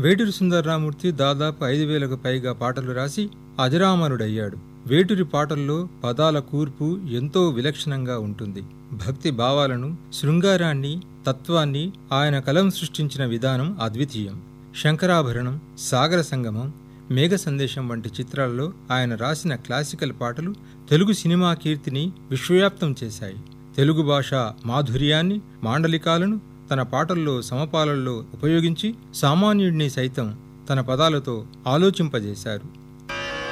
వేటూరి సుందరరామూర్తి దాదాపు ఐదు వేలకు పైగా పాటలు రాసి అజరామరుడయ్యాడు వేటూరి పాటల్లో పదాల కూర్పు ఎంతో విలక్షణంగా ఉంటుంది భక్తి భావాలను శృంగారాన్ని తత్వాన్ని ఆయన కలం సృష్టించిన విధానం అద్వితీయం శంకరాభరణం సాగర సంగమం మేఘ సందేశం వంటి చిత్రాల్లో ఆయన రాసిన క్లాసికల్ పాటలు తెలుగు సినిమా కీర్తిని విశ్వవ్యాప్తం చేశాయి తెలుగు భాష మాధుర్యాన్ని మాండలికాలను తన పాటల్లో సమపాలల్లో ఉపయోగించి సామాన్యుడిని సైతం తన పదాలతో ఆలోచింపజేశారు